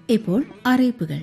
ഇപ്പോൾ അറിയിപ്പുകൾ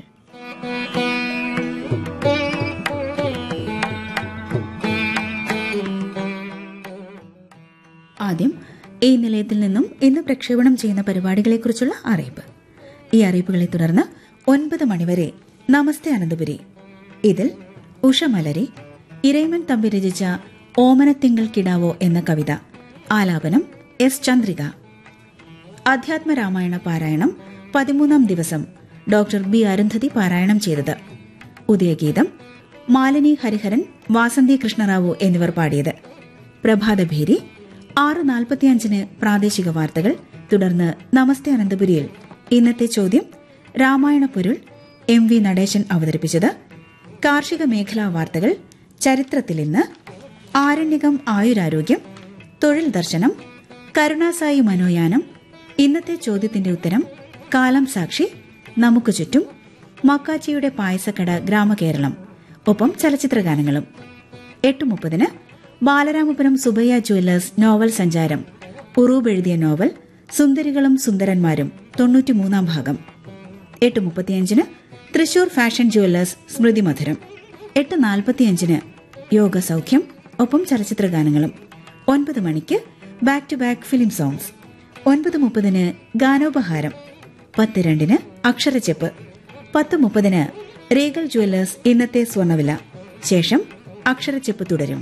ആദ്യം ഈ നിലയത്തിൽ നിന്നും ഇന്ന് പ്രക്ഷേപണം ചെയ്യുന്ന പരിപാടികളെക്കുറിച്ചുള്ള അറിയിപ്പ് ഈ അറിയിപ്പുകളെ തുടർന്ന് ഒൻപത് മണിവരെ നമസ്തേ അനന്തപുരി ഇതിൽ ഉഷമലരി ഇരൈമൻ തമ്പി രചിച്ച ഓമനത്തിങ്കൾ കിടാവോ എന്ന കവിത ആലാപനം എസ് ചന്ദ്രിക അധ്യാത്മരാമായണ പാരായണം പതിമൂന്നാം ദിവസം ഡോക്ടർ ബി അരുന്ധതി പാരായണം ചെയ്തത് ഉദയഗീതം മാലിനി ഹരിഹരൻ വാസന്തി കൃഷ്ണറാവു എന്നിവർ പാടിയത് പ്രഭാതഭേരി ആറ് നാൽപ്പത്തിയഞ്ചിന് പ്രാദേശിക വാർത്തകൾ തുടർന്ന് നമസ്തേ അനന്തപുരിയിൽ ഇന്നത്തെ ചോദ്യം രാമായണ പൊരുൾ എം വി നടേശൻ അവതരിപ്പിച്ചത് കാർഷിക മേഖലാ വാർത്തകൾ ചരിത്രത്തിൽ ഇന്ന് ആരണ്യകം ആയുരാരോഗ്യം തൊഴിൽ ദർശനം കരുണാസായി മനോയാനം ഇന്നത്തെ ചോദ്യത്തിന്റെ ഉത്തരം കാലം സാക്ഷി നമുക്ക് ചുറ്റും മക്കാച്ചിയുടെ പായസക്കട ഗ്രാമകേരളം ഒപ്പം ചലച്ചിത്രഗാനങ്ങളും എട്ട് മുപ്പതിന് ബാലരാമപുരം സുബയ്യ ജുവല്ലേഴ്സ് നോവൽ സഞ്ചാരം ഉറൂബ് എഴുതിയ നോവൽ സുന്ദരികളും സുന്ദരന്മാരും തൊണ്ണൂറ്റിമൂന്നാം ഭാഗം എട്ട് മുപ്പത്തിയഞ്ചിന് തൃശൂർ ഫാഷൻ ജുവല്ലേഴ്സ് സ്മൃതി മധുരം എട്ട് നാൽപ്പത്തിയഞ്ചിന് യോഗ സൗഖ്യം ഒപ്പം ചലച്ചിത്രഗാനങ്ങളും ഒൻപത് മണിക്ക് back to back film songs ഒൻപത് മുപ്പതിന് ഗാനോപഹാരം പത്ത് രണ്ടിന് അക്ഷരച്ചെപ്പ് പത്ത് മുപ്പതിന് റീഗൽ ജുവല്ലേഴ്സ് ഇന്നത്തെ സ്വർണ്ണവില ശേഷം അക്ഷരച്ചെപ്പ് തുടരും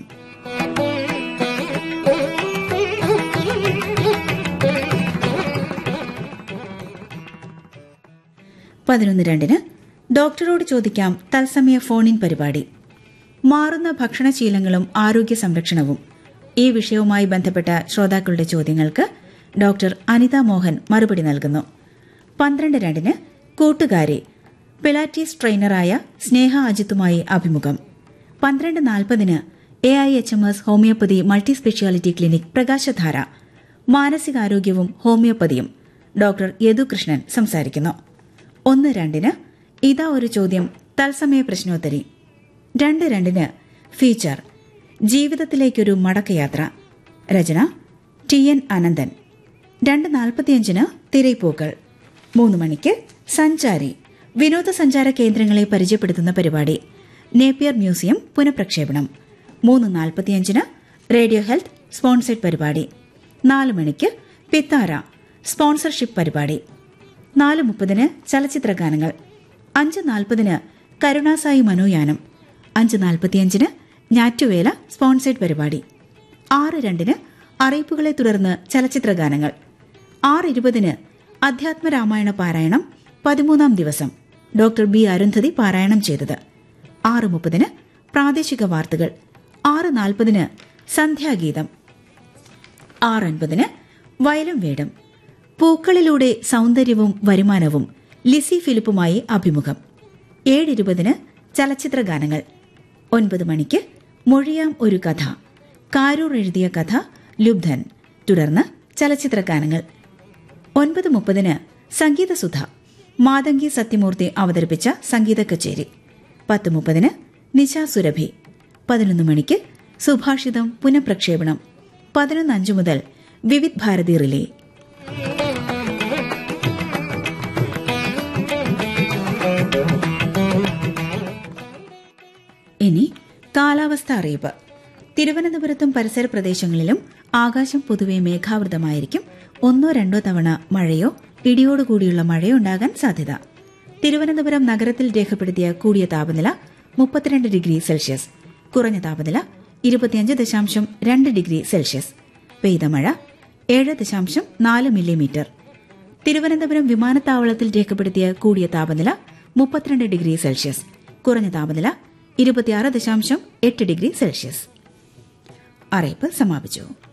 പതിനൊന്ന് രണ്ടിന് ഡോക്ടറോട് ചോദിക്കാം തത്സമയ ഫോണിൻ പരിപാടി മാറുന്ന ഭക്ഷണശീലങ്ങളും ആരോഗ്യ സംരക്ഷണവും ഈ വിഷയവുമായി ബന്ധപ്പെട്ട ശ്രോതാക്കളുടെ ചോദ്യങ്ങൾക്ക് ഡോക്ടർ അനിത മോഹൻ മറുപടി നൽകുന്നു പന്ത്രണ്ട് രണ്ടിന് കൂട്ടുകാരി പിലാറ്റീസ് ട്രെയിനറായ സ്നേഹ അജിത്തുമായി അഭിമുഖം പന്ത്രണ്ട് നാൽപ്പതിന് A I H M S homoeopathy multi speciality clinic പ്രകാശധാര മാനസികാരോഗ്യവും ഹോമിയോപ്പതിയും ഡോക്ടർ യദുകൃഷ്ണൻ സംസാരിക്കുന്നു ഒന്ന് രണ്ടിന് ഇതാ ഒരു ചോദ്യം തത്സമയ പ്രശ്നോത്തരി രണ്ട് രണ്ടിന് ഫീച്ചർ ജീവിതത്തിലേക്കൊരു മടക്കയാത്ര രചന ടി എൻ അനന്തൻ രണ്ട് നാൽപ്പത്തിയഞ്ചിന് തിരൈപ്പൂക്കൾ മൂന്ന് മണിക്ക് സഞ്ചാരി വിനോദസഞ്ചാര കേന്ദ്രങ്ങളെ പരിചയപ്പെടുത്തുന്ന പരിപാടി നേപ്പിയർ മ്യൂസിയം പുനഃപ്രക്ഷേപണം മൂന്ന് നാൽപ്പത്തിയഞ്ചിന് റേഡിയോ ഹെൽത്ത് സ്പോൺസേഡ് പരിപാടി നാല് മണിക്ക് പിത്താര സ്പോൺസർഷിപ്പ് പരിപാടി നാല് മുപ്പതിന് ചലച്ചിത്ര ഗാനങ്ങൾ അഞ്ച് നാൽപ്പതിന് കരുണാസായി മനോയാനം അഞ്ച് നാൽപ്പത്തിയഞ്ചിന് ഞാറ്റുവേല സ്പോൺസേഡ് പരിപാടി ആറ് രണ്ടിന് അറിയിപ്പുകളെ തുടർന്ന് ചലച്ചിത്ര ഗാനങ്ങൾ ആറ് ഇരുപതിന് അധ്യാത്മരാമായണ പാരായണം പതിമൂന്നാം ദിവസം ഡോക്ടർ ബി അരുന്ധതി പാരായണം ചെയ്തത് ആറ് മുപ്പതിന് പ്രാദേശിക വാർത്തകൾ ആറ് നാൽപ്പതിന് സന്ധ്യാഗീതം ആറ് അൻപതിന് വയലും വേടും പൂക്കളിലൂടെ സൗന്ദര്യവും വരുമാനവും ലിസി ഫിലിപ്പുമായി അഭിമുഖം ഏഴിരുപതിന് ചലച്ചിത്ര ഗാനങ്ങൾ ഒൻപത് മണിക്ക് മൊഴിയാം ഒരു കഥ കാരൂർ എഴുതിയ കഥ ലുബ്ധൻ തുടർന്ന് ചലച്ചിത്ര ഗാനങ്ങൾ ഒൻപത് മുപ്പതിന് സംഗീതസുധ മാതങ്കി സത്യമൂർത്തി അവതരിപ്പിച്ച സംഗീത കച്ചേരി പത്ത് മുപ്പതിന് നിശ സുരഭി പതിനൊന്ന് മണിക്ക് സുഭാഷിതം പുനഃപ്രക്ഷേപണം പതിനൊന്ന് അഞ്ചു മുതൽ വിവിധ് ഭാരതി റിലേ ഇനി കാലാവസ്ഥ അറിയിപ്പ് തിരുവനന്തപുരത്തും പരിസര പ്രദേശങ്ങളിലും ആകാശം പൊതുവെ മേഘാവൃതമായിരിക്കും ഒന്നോ രണ്ടോ തവണ മഴയോ ഇടിയോടുകൂടിയുള്ള മഴയോ ഉണ്ടാകാൻ സാധ്യത തിരുവനന്തപുരം നഗരത്തിൽ രേഖപ്പെടുത്തിയ കൂടിയ താപനില മുപ്പത്തിരണ്ട് ഡിഗ്രി സെൽഷ്യസ് കുറഞ്ഞ താപനില ഇരുപത്തിയഞ്ച് ദശാംശം രണ്ട് ഡിഗ്രി സെൽഷ്യസ് പെയ്ത മഴ ഏഴ് ദശാംശം നാല് മില്ലിമീറ്റർ തിരുവനന്തപുരം വിമാനത്താവളത്തിൽ രേഖപ്പെടുത്തിയ കൂടിയ താപനില മുപ്പത്തിരണ്ട് ഡിഗ്രി സെൽഷ്യസ് കുറഞ്ഞ താപനില ഇരുപത്തിയാറ് ദശാംശം എട്ട് ഡിഗ്രി സെൽഷ്യസ് അറിയിപ്പ് സമാപിച്ചു